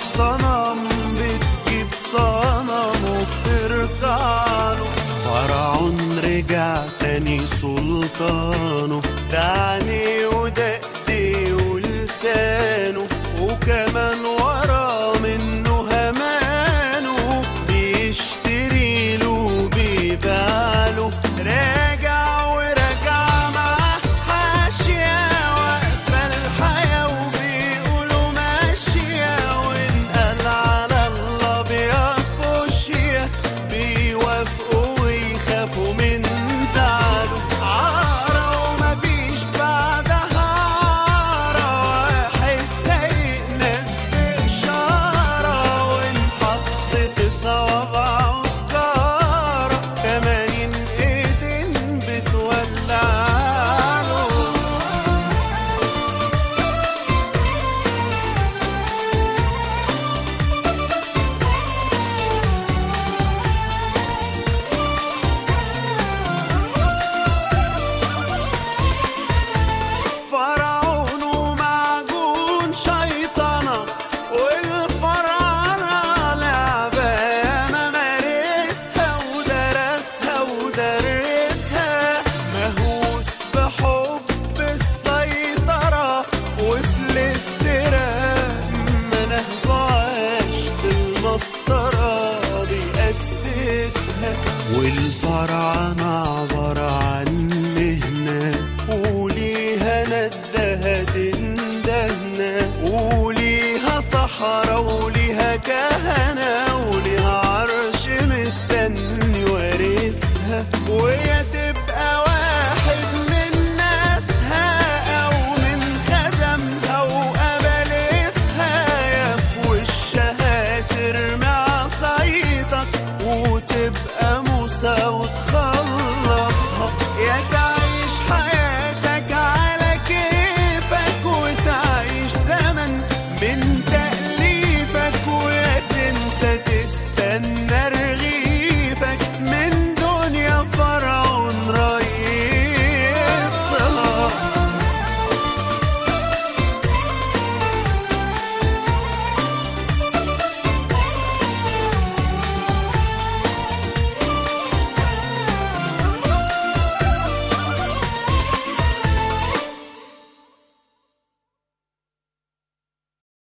صنم بتجيب صنم وبتركع له فرعون رجع تاني سلطانه ده عينيه وده ايديه ولسانه وكمان ورا منه همانه بيشتري له بيبيع له راجع وراجع معاه حاشية واقفة الحياة وبيقولوا ماشية وانقل على الأبيض فوشية بيوافقوا ويخافوا من زعله عارة ومفيش بعدها عارة واحد سايق ناس بإشارة وانحط في صوابعه سجارة تمانين ايدين بتولع له فرعون ومعجون شيطنة والفراعنة لعبة ياما مارسها ودرسها ودرسها مهووس بحب السيطرة وفي الافتراء منهجه عاش بالمسطرة بيأسسها والفراعنة عبارة عن مهنة وليها ندها تندهنا وليها صحراء وليها كهف